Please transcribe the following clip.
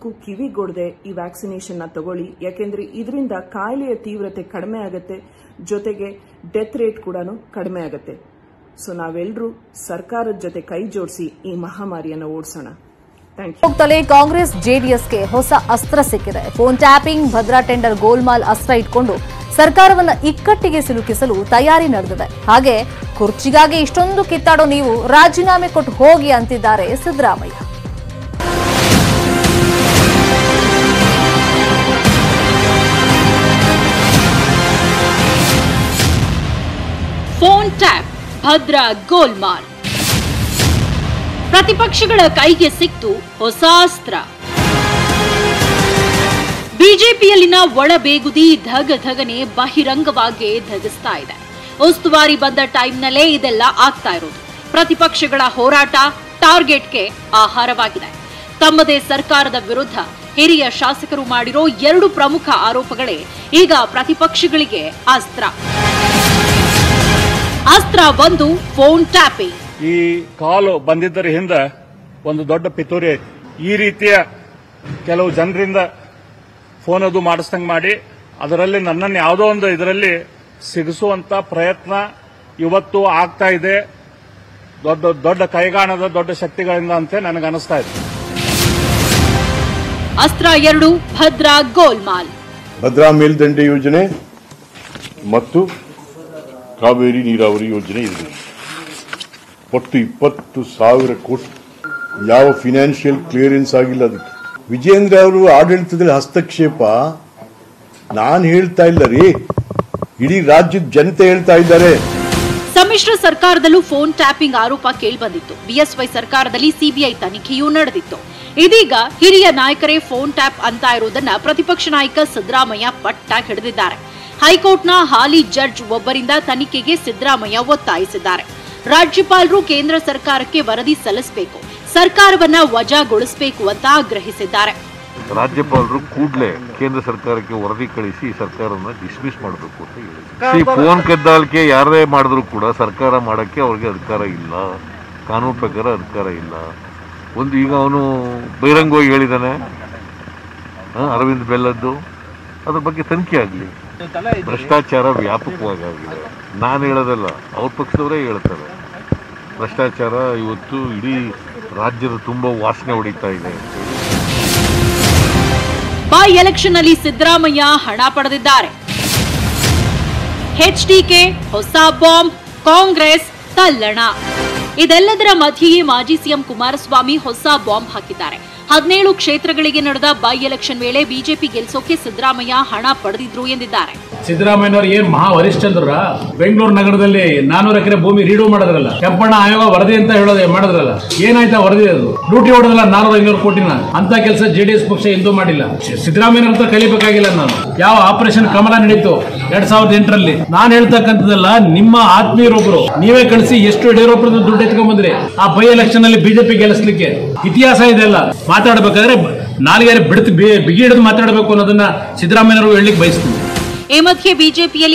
ಯಾವುದಕ್ಕೂ ಕಿವಿಗೊಡದೆ ಈ ವ್ಯಾಕ್ಸಿನೇಷನ್ ನ ತಗೊಳ್ಳಿ ಯಾಕೆಂದ್ರೆ ಇದರಿಂದ ಕಾಯಿಲೆಯ ತೀವ್ರತೆ ಕಡಿಮೆ ಆಗುತ್ತೆ ಜೊತೆಗೆ ಡೆತ್ ರೇಟ್ ಕೂಡ ಕಡಿಮೆ ಆಗುತ್ತೆ ಸೊ ನಾವೆಲ್ಲರೂ ಸರ್ಕಾರದ ಜೊತೆ ಕೈ ಜೋಡಿಸಿ ಈ ಮಹಾಮಾರಿಯನ್ನು ಓಡಿಸೋಣ ಥ್ಯಾಂಕ್ ಯು ಹೋಗ್ತಲೇ ಕಾಂಗ್ರೆಸ್ ಜೆಡಿಎಸ್ಗೆ ಹೊಸ ಅಸ್ತ್ರ ಸಿಕ್ಕಿದೆ ಫೋನ್ ಟ್ಯಾಪಿಂಗ್ ಭದ್ರಾ ಟೆಂಡರ್ ಗೋಲ್ಮಾಲ್ ಅಸ್ತ್ರ ಇಟ್ಕೊಂಡು ಸರ್ಕಾರವನ್ನ ಇಕ್ಕಟ್ಟಿಗೆ ಸಿಲುಕಿಸಲು ತಯಾರಿ ನಡೆದಿದೆ ಹಾಗೆ ಕುರ್ಚಿಗಾಗಿ ಇಷ್ಟೊಂದು ಕಿತ್ತಾಡೋ ನೀವು ರಾಜೀನಾಮೆ ಕೊಟ್ಟು ಹೋಗಿ ಅಂತಿದ್ದಾರೆ ಸಿದ್ದರಾಮಯ್ಯ ಫೋನ್ ಟ್ಯಾಪ್ ಭದ್ರಾ ಗೋಲ್ಮಾಲ್ ಪ್ರತಿಪಕ್ಷಗಳ ಕೈಗೆ ಸಿಕ್ತು ಹೊಸ ಅಸ್ತ್ರ ಬಿಜೆಪಿಯಲ್ಲಿನ ಒಳಬೇಗುದಿ ಧಗ ಧಗನೆ ಬಹಿರಂಗವಾಗಿ ಧಗಿಸ್ತಾ ಇದೆ ಉಸ್ತುವಾರಿ ಬಂದ ಟೈಮ್ನಲ್ಲೇ ಇದೆಲ್ಲ ಆಗ್ತಾ ಇರೋದು ಪ್ರತಿಪಕ್ಷಗಳ ಹೋರಾಟ ಟಾರ್ಗೆಟ್ಗೆ ಆಹಾರವಾಗಿದೆ ತಮ್ಮದೇ ಸರ್ಕಾರದ ವಿರುದ್ಧ ಹಿರಿಯ ಶಾಸಕರು ಮಾಡಿರೋ ಎರಡು ಪ್ರಮುಖ ಆರೋಪಗಳೇ ಈಗ ಪ್ರತಿಪಕ್ಷಗಳಿಗೆ ಅಸ್ತ್ರ ಅಸ್ತ್ರ ಒಂದು ಫೋನ್ ಟ್ಯಾಪಿಂಗ್ ಈ ಕಾಲು ಬಂದಿದ್ದರ ಹಿಂದೆ ಒಂದು ದೊಡ್ಡ ಪಿತೂರಿ ಐತಿ ಈ ರೀತಿಯ ಕೆಲವು ಜನರಿಂದ ಫೋನ್ ಅದು ಮಾಡಿಸ್ದಂಗೆ ಮಾಡಿ ಅದರಲ್ಲಿ ನನ್ನನ್ನು ಯಾವುದೋ ಒಂದು ಇದರಲ್ಲಿ ಸಿಗಿಸುವಂತ ಪ್ರಯತ್ನ ಇವತ್ತು ಆಗ್ತಾ ಇದೆ ದೊಡ್ಡ ದೊಡ್ಡ ಕೈಗಾಣದ ದೊಡ್ಡ ಶಕ್ತಿಗಳಿಂದ ಅಂತ ನನಗೆ ಅನಿಸ್ತಾ ಇದೆ ಅಸ್ತ್ರ ಎರಡು ಭದ್ರಾ ಗೋಲ್ಮಾಲ್ ಭದ್ರಾ ಮೇಲ್ದಂಡೆ ಯೋಜನೆ ಮತ್ತು ಕಾವೇರಿ ನೀರಾವರಿ ಯೋಜನೆ ಇದೆ ಒಟ್ಟು ಇಪ್ಪತ್ತು ಸಾವಿರ ಕೋಟಿ ಯಾವ ಫಿನಾನ್ಷಿಯಲ್ ಕ್ಲಿಯರೆನ್ಸ್ ಆಗಿಲ್ಲ ಅದಕ್ಕೆ ವಿಜೇಂದ್ರ ಅವರು ಆಡಳಿತದಲ್ಲಿ ಹಸ್ತಕ್ಷೇಪ ನಾನು ಹೇಳ್ತಾ ಇಲ್ಲ ರೀ ಇಡೀ ರಾಜ್ಯದ ಜನತೆ ಹೇಳ್ತಾ ಇದ್ದಾರೆ ಸಮ್ಮಿಶ್ರ ಸರ್ಕಾರದಲ್ಲೂ ಫೋನ್ ಟ್ಯಾಪಿಂಗ್ ಆರೋಪ ಕೇಳಿಬಂದಿತ್ತು ಬಿಎಸ್ವೈ ಸರ್ಕಾರದಲ್ಲಿ ಸಿಬಿಐ ತನಿಖೆಯೂ ನಡೆದಿತ್ತು ಇದೀಗ ಹಿರಿಯ ನಾಯಕರೇ ಫೋನ್ ಟ್ಯಾಪ್ ಅಂತ ಇರುವುದನ್ನ ಪ್ರತಿಪಕ್ಷ ನಾಯಕ ಸಿದ್ದರಾಮಯ್ಯ ಪಟ್ಟ ಹಿಡಿದಿದ್ದಾರೆ ಹೈಕೋರ್ಟ್ನ ಹಾಲಿ ಜಡ್ಜ್ ಒಬ್ಬರಿಂದ ತನಿಖೆಗೆ ಸಿದ್ದರಾಮಯ್ಯ ಒತ್ತಾಯಿಸಿದ್ದಾರೆ ರಾಜ್ಯಪಾಲರು ಕೇಂದ್ರ ಸರ್ಕಾರಕ್ಕೆ ವರದಿ ಸಲ್ಲಿಸಬೇಕು ಸರ್ಕಾರವನ್ನ ವಜಾಗೊಳಿಸಬೇಕು ಅಂತ ಆಗ್ರಹಿಸಿದ್ದಾರೆ ರಾಜ್ಯಪಾಲರು ಕೂಡಲೇ ಕೇಂದ್ರ ಸರ್ಕಾರಕ್ಕೆ ವರದಿ ಕಳಿಸಿ ಈ ಸರ್ಕಾರವನ್ನು ಡಿಸ್ಮಿಸ್ ಮಾಡಬೇಕು ಅಂತ ಹೇಳಿ ಈ ಫೋನ್ ಕದ್ದಾಲಿಕೆ ಯಾರೇ ಮಾಡಿದ್ರು ಕೂಡ ಸರ್ಕಾರ ಮಾಡಕ್ಕೆ ಅವ್ರಿಗೆ ಅಧಿಕಾರ ಇಲ್ಲ ಕಾನೂನು ಪ್ರಕಾರ ಅಧಿಕಾರ ಇಲ್ಲ ಒಂದು ಈಗ ಅವನು ಬಹಿರಂಗವಾಗಿ ಹೇಳಿದಾನೆ ಆ, ಅರವಿಂದ್ ಬೆಲ್ಲದ್ದು ಅದ್ರ ಬಗ್ಗೆ ತನಿಖೆ ಆಗಲಿ ಭ್ರಷ್ಟಾಚಾರ ವ್ಯಾಪಕವಾಗಿ ಆಗಿದೆ ನಾನು ಹೇಳೋದಲ್ಲ ಅವ್ರ ಪಕ್ಷದವರೇ ಹೇಳ್ತಾರೆ ಭ್ರಷ್ಟಾಚಾರ ಇವತ್ತು ಇಡೀ ರಾಜ್ಯದ ತುಂಬ ವಾಸನೆ ಹೊಡಿತಾ ಇದೆ ಅಂತ ಹೇಳಿ ಬೈ ಎಲೆಕ್ಷನ್ ಅಲ್ಲಿ ಸಿದ್ದರಾಮಯ್ಯ ಹಣ ಪಡೆದಿದ್ದಾರೆ ಎಚ್ಡಿಕೆ ಹೊಸ ಬಾಂಬ್ ಕಾಂಗ್ರೆಸ್ ತಲ್ಲಣ ಇದೆಲ್ಲದರ ಮಧ್ಯೆಯೇ ಮಾಜಿ ಸಿಎಂ ಕುಮಾರಸ್ವಾಮಿ ಹೊಸ ಬಾಂಬ್ ಹಾಕಿದ್ದಾರೆ ಹದಿನೇಳು ಕ್ಷೇತ್ರಗಳಿಗೆ ನಡೆದ ಬೈ ಎಲೆಕ್ಷನ್ ವೇಳೆ ಬಿಜೆಪಿ ಗೆಲ್ಸೋಕೆ ಸಿದ್ದರಾಮಯ್ಯ ಹಣ ಪಡೆದಿದ್ರು ಎಂದಿದ್ದಾರೆ ಸಿದ್ದರಾಮಯ್ಯನವರು ಏನ್ ಮಹಾ ವರಿಷ್ಠಂದ್ರ ಬೆಂಗಳೂರು ನಗರದಲ್ಲಿ ನಾನೂರು ಎಕರೆ ಭೂಮಿ ರೀಡು ಮಾಡಿದ್ರಲ್ಲ ಕೆಂಪಣ್ಣ ಆಯೋಗ ವರದಿ ಅಂತ ಹೇಳೋದು ಮಾಡಿದ್ರಲ್ಲ ಏನಾಯ್ತಾ ವರದಿ ಅದು ಲೂಟಿ ಹೊಡೆದಲ್ಲ ನಾನೂರ ಐನೂರು ಕೋಟಿನ ಅಂತ ಕೆಲಸ ಜೆಡಿಎಸ್ ಪಕ್ಷ ಎಂದೂ ಮಾಡಿಲ್ಲ ಸಿ- ಸಿದ್ದರಾಮಯ್ಯನವ್ರ ಹತ್ರ ಕಲಿಬೇಕಾಗಿಲ್ಲ ನಾನು ಯಾವ ಆಪರೇಷನ್ ಕಮಲ ನಡೀತು ಎರಡ್ ಸಾವಿರದ ಎಂಟರಲ್ಲಿ ನಾನು ಹೇಳ್ತಕ್ಕಂಥದ್ದಲ್ಲ ನಿಮ್ಮ ಆತ್ಮೀಯರೊಬ್ರು ನೀವೇ ಕಳಿಸಿ ಎಷ್ಟು ಯಡಿಯೂರಪ್ಪರದ್ದು ದುಡ್ಡು ಎತ್ಕೊಂಡ್ ಬಂದ್ರಿ ಆ ಬೈ ಎಲೆಕ್ಷನ್ ಅಲ್ಲಿ ಬಿಜೆಪಿ ಗೆಲ್ಲಿಸ್ಲಿಕ್ಕೆ ಇತಿಹಾಸ ಇದೆಲ್ಲ ಮಾತಾಡ್ಬೇಕಾದ್ರೆ ನಾಲ್ಗಾರು ಬಿಡ್ತು ಬಿಗಿ ಹಿಡಿದು ಮಾತಾಡಬೇಕು ಅನ್ನೋದನ್ನ ಸಿದ್ದರಾಮಯ್ಯನವರು ಹೇಳಲಿಕ್ಕೆ ಬಯಸ್ತೀನಿ ಈ ಮಧ್ಯೆ ಬಿಜೆಪಿಯಲ್ಲಿ